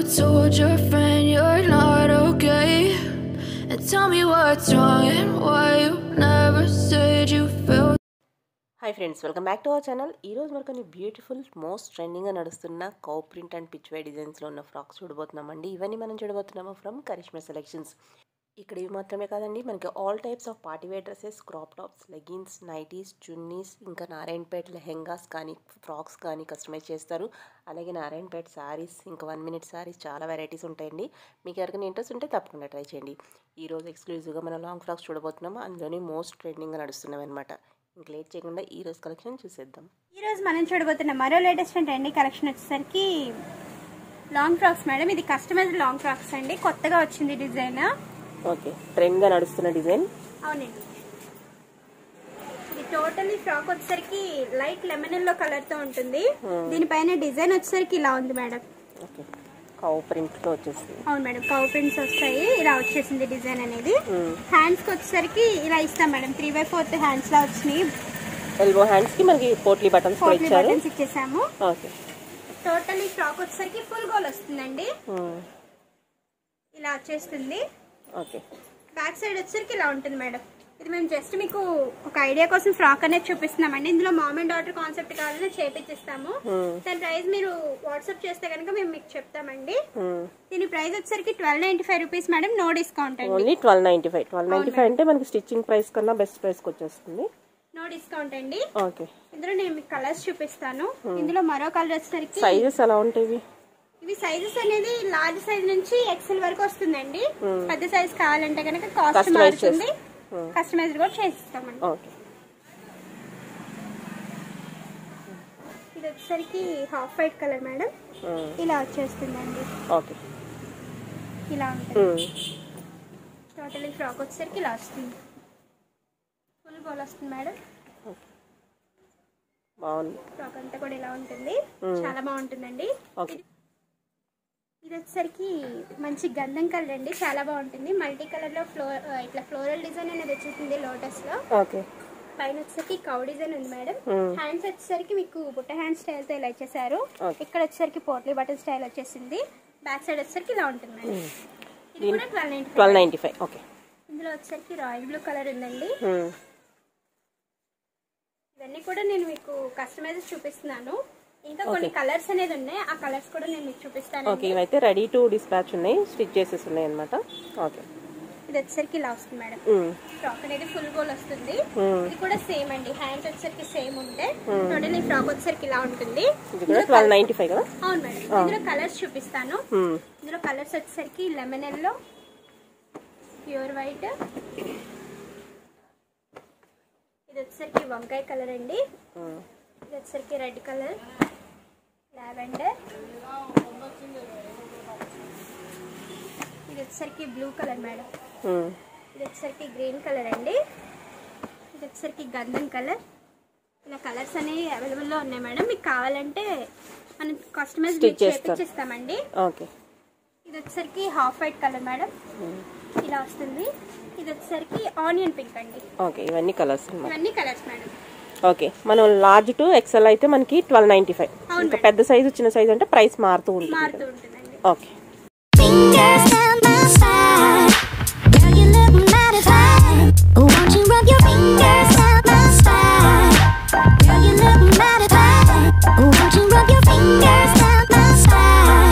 told your friend you're not okay? And tell me what's wrong and why you never said you felt. Hi friends welcome back to our channel ఈరోజు మనకు కొన్ని beautiful most ట్రెండింగ్గా నడుస్తున్న cow print and pichwai డిజైన్స్లో ఉన్న frocks చూడబోతున్నామండి ఇవన్నీ మనం చూడబోతున్నాము ఫ్రమ్ కరిష్మా సెలెక్షన్స్ ఇక్కడ ఇవి మాత్రమే కాదండి మనకి all types of party wear dresses crop tops leggings nighties chunnis ఇంకా నారాయణపేట లెహెంగాస్ కానీ ఫ్రాక్స్ కానీ కస్టమైజ్ చేస్తారు అలాగే నారాయణపేట శారీస్ ఇంకా వన్ మినిట్ శారీస్ చాలా వెరైటీస్ ఉంటాయండి మీకు ఎవరికైనా ఇంట్రెస్ట్ ఉంటే తప్పకుండా ట్రై చేయండి ఈరోజు ఎక్స్క్లూజివ్గా మనం లాంగ్ ఫ్రాక్స్ చూడబోతున్నాము అందులోనే మోస్ట్ ట్రెండింగ్గా నడుస్తున్నాం అనమాట ఇంక లేట్ చేయకుండా ఈ రోజు కలెక్షన్ చూసేద్దాం ఈ రోజు మనం చూడబోతున్న మరో లేటెస్ట్ అండి కలెక్షన్ వచ్చేసరికి లాంగ్ ఫ్రాక్స్ మేడం ఇది కస్టమైజ్డ్ లాంగ్ ఫ్రాక్స్ అండి కొత్తగా వచ్చింది డిజైన్ ఓకే ట్రెండ్గా నడుస్తున్న డిజైన్ అవునండి ఇది టోటల్లీ ఫ్రాక్ వచ్చేసరికి లైట్ లెమన్ ఎల్లో కలర్ తో ఉంటుంది దీనిపైన డిజైన్ వచ్చేసరికి ఇలా ఉంది మేడం ఓకే కౌ ప్రింట్లో వచ్చేసింది అవును మేడం కౌ ప్రింట్స్ వస్తాయి ఇలా వచ్చేసింది డిజైన్ అనేది హ్యాండ్స్ కి వచ్చేసరికి ఇలా ఇస్తాం madam three by fourth hands లా వచ్చినాయి ఎల్బో హ్యాండ్స్కి మనకి పోట్లీ బటన్స్ కూడా పోట్లీ ఇచ్చారు బటన్స్ ఇచ్చేసాము ఓకే టోటల్ ఈ ఫ్రాక్ వచ్చేసరికి ఫుల్ గోల్ వస్తుందండి ఇలా వచ్చేస్తుంది ఓకే బ్యాక్ సైడ్ వచ్చేసరికి ఇలా ఉంటుంది మేడం ఇది మేము జస్ట్ మీకు ఒక ఐడియా కోసం ఫ్రాక్ అనేది చూపిస్తున్నామండి ఇందులో మామ్ అండ్ డాటర్ కాన్సెప్ట్ కావాలని చేపించిస్తాము దాని ప్రైస్ మీరు వాట్సాప్ చేస్తే కనుక మేము మీకు చెప్తామండి దీని ప్రైస్ వచ్చేసరికి twelve ninety five rupees madam no discount అండి only twelve ninety five twelve ninety five అంటే మనకి స్టిచ్చింగ్ ప్రైస్ కన్నా బెస్ట్ ప్రైస్కి వచ్చేస్తుంది నో డిస్కౌంట్ అండి ఓకే ఇందులో నేను మీకు కలర్స్ చూపిస్తాను ఇందులో మరో కలర్ వచ్చేసరికి సైజెస్ ఎలా ఉంటాయి ఇవి సైజెస్ అనేది లార్జ్ సైజ్ నుంచి ఎక్సెల్ వరకు వస్తుందండి పెద్ద సైజ్ కావాలంటే కనుక కాస్ట్ Customize మారుతుంది కస్టమైజ్ కూడా చేసిస్తామండి ఓకే ఇది వచ్చేసరికి హాఫ్ వైట్ కలర్ మేడం ఇలా వచ్చేస్తుందండి ఓకే ఇలా ఉంటుంది టోటల్ ఈ ఫ్రాక్ వచ్చేసరికి ఇలా వస్తుంది ఫుల్ గోల్ వస్తుంది మేడం బాగుంది ఫ్రాక్ అంతా కూడా ఇలా ఉంటుంది చాలా బాగుంటుందండి ఓకే ఇది వచ్చేసరికి మంచి గంధం కలర్ అండి చాలా బాగుంటుంది మల్టీ కలర్ లో ఫ్లో ఇట్లా ఫ్లోరల్ డిజైన్ అనేది వచ్చేసింది లోటస్ లో ఓకే పైన వచ్చేసరికి కౌ డిజైన్ ఉంది మేడం హ్యాండ్స్ వచ్చేసరికి మీకు బుట్ట హ్యాండ్ స్టైల్ తో ఇలా ఇచ్చేసారు Okay. ఇక్కడ వచ్చేసరికి పోట్లీ బటన్ స్టైల్ వచ్చేసింది బ్యాక్ సైడ్ వచ్చేసరికి ఇలా ఉంటుంది మేడం ఇది కూడా twelve ninety twelve ninety five okay ఇందులో వచ్చేసరికి రాయల్ బ్లూ కలర్ ఉందండి ఇవన్నీ కూడా నేను మీకు కస్టమైజ్ చూపిస్తున్నాను ఇంకా కొన్ని కలర్స్ అనేది ఉన్నాయి ఆ కలర్స్ కూడా నేను మీకు చూపిస్తాను ఓకే ఇవైతే రెడీ టు డిస్పాచ్ ఉన్నాయి స్టిచ్ చేసేసి ఉన్నాయి అనమాట ఓకే ఇది వచ్చేసరికి ఇలా వస్తుంది మేడం ఫ్రాక్ అనేది ఫుల్ గోల్ వస్తుంది ఇది కూడా సేమ్ అండి హ్యాండ్స్ వచ్చేసరికి సేమ్ ఉంటే టోటల్ ఈ ఫ్రాక్ వచ్చేసరికి ఇలా ఉంటుంది ఇది కూడా ట్వెల్వ్ నైంటీ ఫైవ్ కదా అవును మేడం ఇందులో కలర్స్ చూపిస్తాను మ్మ్. ఇందులో కలర్స్ వచ్చేసరికి లెమన్ ఎల్లో ప్యూర్ వైట్ ఇది వచ్చేసరికి వంకాయ కలర్ అండి మ్మ్. ఇది వచ్చేసరికి రెడ్ కలర్ లావెండర్ ఇది వచ్చేసరికి బ్లూ కలర్ మేడం మ్మ్. ఇది వచ్చేసరికి గ్రీన్ కలర్ అండి ఇది వచ్చేసరికి గంధం కలర్ ఇలా కలర్స్ అనేవి అవైలబుల్లో ఉన్నాయి మేడం మీకు కావాలంటే మనం కస్టమైజ్ Stitch చేస్తారు. చేపిచ్చిస్తామండి ఓకే ఇది వచ్చేసరికి హాఫ్ వైట్ కలర్ మేడం ఇలా వస్తుంది ఇది వచ్చేసరికి ఆనియన్ పింక్ అండి ఓకే ఇవన్నీ కలర్స్ అనమాట ఇవన్నీ కలర్స్ మేడం ఓకే మనం లార్జ్ టు ఎక్సెల్ అయితే మనకి ట్వెల్వ్ నైంటీ ఫైవ్ అవును ఇంకా పెద్ద సైజు చిన్న సైజు అంటే ప్రైస్ మారుతూ ఉంటుంది మారుతూ ఉంటుందండి ఓకే Fingers